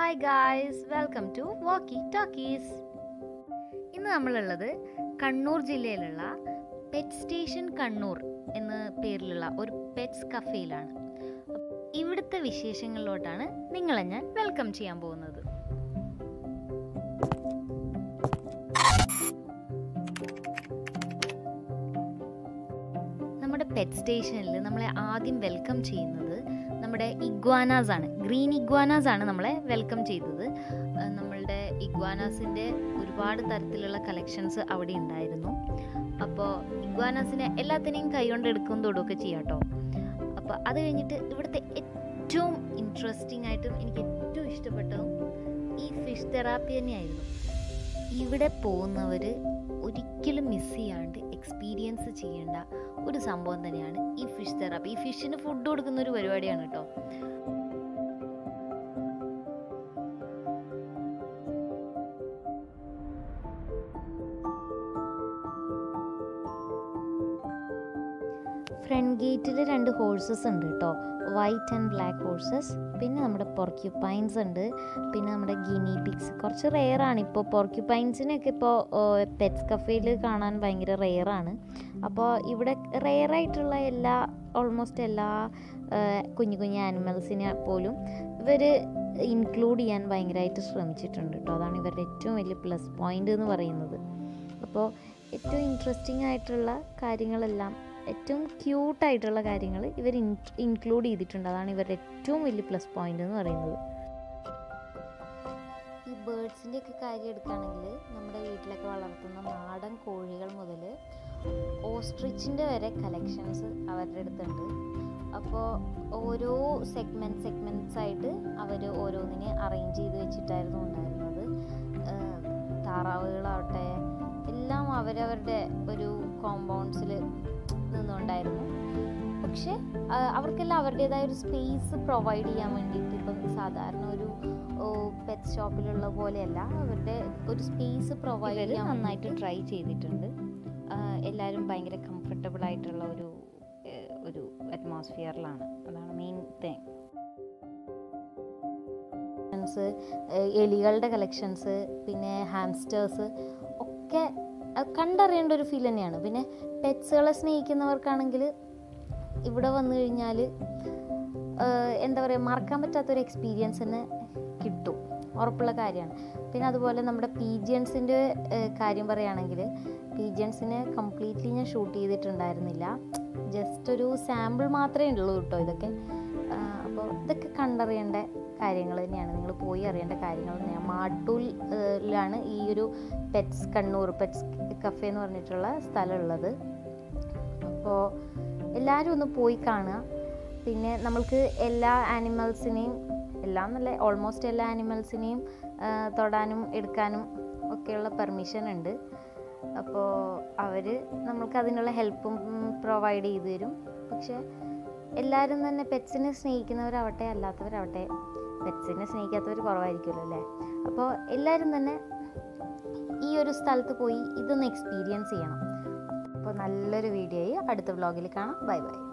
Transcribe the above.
hi guys welcome to walkie talkies ഇന്ന് നമ്മളുള്ളത് കണ്ണൂർ ജില്ലയിലുള്ള പെറ്റ് സ്റ്റേഷൻ കണ്ണൂർ എന്ന പേരിലുള്ള ഒരു പെറ്റ്സ് കഫേയിലാണ് ഇവിടുത്തെ വിശേഷങ്ങളിലോട്ടാണ് നിങ്ങളെ ഞാൻ വെൽക്കം ചെയ്യാൻ പോകുന്നത് നമ്മുടെ പെറ്റ് സ്റ്റേഷനിൽ നമ്മളെ ആദ്യം വെൽക്കം ചെയ്യുന്നത് നമ്മുടെ ഇഗ്വാനാസ് ആണ് ഗ്രീൻ ഇഗ്വാനാസ് ആണ് നമ്മളെ വെൽക്കം ചെയ്തത് ആ, നമ്മളുടെ ഇഗ്വാനാസിൻ്റെ ഒരുപാട് തരത്തിലുള്ള കളക്ഷൻസ് അവിടെ ഉണ്ടായിരുന്നു അപ്പോൾ ഇഗ്വാനാസിനെ എല്ലാത്തിനെയും കൈകൊണ്ട് എടുക്കും തൊടുകയൊക്കെ ചെയ്യാം കേട്ടോ അപ്പോൾ അത് കഴിഞ്ഞിട്ട് ഇവിടുത്തെ ഏറ്റവും ഇൻട്രസ്റ്റിംഗ് ആയിട്ടും എനിക്ക് ഏറ്റവും ഇഷ്ടപ്പെട്ടതും ഈ ഫിഷ് തെറാപ്പി തന്നെയായിരുന്നു ഇവിടെ പോകുന്നവർ ഒരിക്കലും മിസ് ചെയ്യാണ്ട് എക്സ്പീരിയൻസ് ചെയ്യേണ്ട ഒരു സംഭവം തന്നെയാണ് ഈ ഫിഷ് തെറാപ്പി ഈ ഫിഷിന് ഫുഡ് കൊടുക്കുന്ന ഒരു പരിപാടിയാണ് കേട്ടോ ഫ്രണ്ട് ഗേറ്റിൽ രണ്ട് ഹോഴ്സസ് ഉണ്ട് കേട്ടോ വൈറ്റ് ആൻഡ് ബ്ലാക്ക് ഹോഴ്സസ് പിന്നെ നമ്മുടെ പൊർക്യുപൈൻസ് ഉണ്ട് പിന്നെ നമ്മുടെ ഗിനി പിക്സ് കുറച്ച് റെയർ ആണ് ഇപ്പോൾ പൊർക്യുപൈൻസിനൊക്കെ ഇപ്പോൾ പെറ്റ്സ് കഫേയിൽ കാണാൻ ഭയങ്കര റെയർ ആണ് അപ്പോൾ ഇവിടെ റെയർ ആയിട്ടുള്ള എല്ലാ ഓൾമോസ്റ്റ് എല്ലാ ആ, കുഞ്ഞു കുഞ്ഞു ആനിമൽസിനെ പോലും ഇവർ ഇൻക്ലൂഡ് ചെയ്യാൻ ഭയങ്കരമായിട്ട് ശ്രമിച്ചിട്ടുണ്ട് കേട്ടോ അതാണ് ഇവരുടെ ഏറ്റവും വലിയ പ്ലസ് പോയിന്റ് എന്ന് പറയുന്നത് അപ്പോൾ ഏറ്റവും ഇൻട്രസ്റ്റിംഗ് ആയിട്ടുള്ള കാര്യങ്ങളെല്ലാം ഏറ്റവും ക്യൂട്ടായിട്ടുള്ള കാര്യങ്ങൾ ഇവർ ഇൻക്ലൂഡ് ചെയ്തിട്ടുണ്ട് അതാണ് ഇവരുടെ ഏറ്റവും വലിയ പ്ലസ് പോയിന്റ് എന്ന് പറയുന്നത് ഈ ബേർഡ്സിൻ്റെ ഒക്കെ കാര്യം എടുക്കുകയാണെങ്കിൽ നമ്മുടെ വീട്ടിലൊക്കെ വളർത്തുന്ന നാടൻ കോഴികൾ മുതൽ ഓസ്ട്രിച്ചിൻ്റെ വരെ കളക്ഷൻസ് അവരുടെ അടുത്തുണ്ട് അപ്പോൾ ഓരോ സെഗ്മെൻറ്റ് സെഗ്മെൻറ്റ്സ് ആയിട്ട് അവർ ഓരോന്നിനെ അറേഞ്ച് ചെയ്ത് വെച്ചിട്ടായിരുന്നു ഉണ്ടായിരുന്നത് ഏഹ് താറാവുകളാവട്ടെ എല്ലാം അവരവരുടെ ഒരു കോമ്പൗണ്ട്സിൽ നിന്നുണ്ടായിരുന്നു പക്ഷെ ആ, അവർക്കെല്ലാം അവരുടേതായ ഒരു സ്പേസ് പ്രൊവൈഡ് ചെയ്യാൻ വേണ്ടിയിട്ട് ഇപ്പം സാധാരണ ഒരു പെറ്റ് ഷോപ്പിലുള്ള പോലെയല്ല അവരുടെ ഒരു സ്പേസ് പ്രൊവൈഡ് ചെയ്യാൻ നന്നായിട്ട് ട്രൈ ചെയ്തിട്ടുണ്ട് ആ, എല്ലാവരും ഭയങ്കര കംഫർട്ടബിൾ ആയിട്ടുള്ള ഒരു ഏഹ്, ഒരു അറ്റ്മോസ്ഫിയറിലാണ് അതാണ് മെയിൻ തിങ് കളക്ഷൻസ് എലികളുടെ കളക്ഷൻസ് പിന്നെ ഹാംസ്റ്റേഴ്സ് ഒക്കെ അത് കണ്ടറിയേണ്ട ഒരു ഫീൽ തന്നെയാണ് പിന്നെ പെറ്റ്സുകളെ സ്നേഹിക്കുന്നവർക്കാണെങ്കിൽ ഇവിടെ വന്നു കഴിഞ്ഞാൽ എന്താ പറയുക മറക്കാൻ പറ്റാത്തൊരു എക്സ്പീരിയൻസ് തന്നെ കിട്ടും ഉറപ്പുള്ള കാര്യമാണ് പിന്നെ അതുപോലെ നമ്മുടെ പീജിയൻസിൻ്റെ കാര്യം പറയുകയാണെങ്കിൽ പീജിയൻസിനെ കംപ്ലീറ്റ്ലി ഞാൻ ഷൂട്ട് ചെയ്തിട്ടുണ്ടായിരുന്നില്ല ജസ്റ്റ് ഒരു സാമ്പിൾ മാത്രമേ ഉള്ളൂ കേട്ടോ ഇതൊക്കെ അപ്പോൾ ഇതൊക്കെ കണ്ടറിയേണ്ട കാര്യങ്ങൾ തന്നെയാണ് നിങ്ങൾ പോയി അറിയേണ്ട കാര്യങ്ങൾ തന്നെയാണ് മാട്ടൂലിലാണ് ഈ ഒരു പെറ്റ്സ് കണ്ണൂർ പെറ്റ്സ് കഫേ എന്ന് പറഞ്ഞിട്ടുള്ള സ്ഥലമുള്ളത് അപ്പോൾ എല്ലാവരും ഒന്ന് പോയി കാണുക പിന്നെ നമ്മൾക്ക് എല്ലാ ആനിമൽസിനെയും എല്ലാം നല്ല ഓൾമോസ്റ്റ് എല്ലാ ആനിമൽസിനെയും തൊടാനും എടുക്കാനും ഒക്കെയുള്ള പെർമിഷൻ ഉണ്ട് അപ്പോൾ അവർ നമ്മൾക്ക് അതിനുള്ള ഹെൽപ്പും പ്രൊവൈഡ് ചെയ്തു തരും പക്ഷേ എല്ലാവരും തന്നെ പെറ്റ്സിനെ സ്നേഹിക്കുന്നവരാവട്ടെ അല്ലാത്തവരാവട്ടെ പെറ്റ്സിനെ സ്നേഹിക്കാത്തവർ കുറവായിരിക്കുമല്ലോ അല്ലേ അപ്പോൾ എല്ലാവരും തന്നെ ഈ ഒരു സ്ഥലത്ത് പോയി ഇതൊന്ന് എക്സ്പീരിയൻസ് ചെയ്യണം അപ്പോൾ നല്ലൊരു വീഡിയോയിൽ അടുത്ത വ്ളോഗിൽ കാണാം ബൈ ബൈ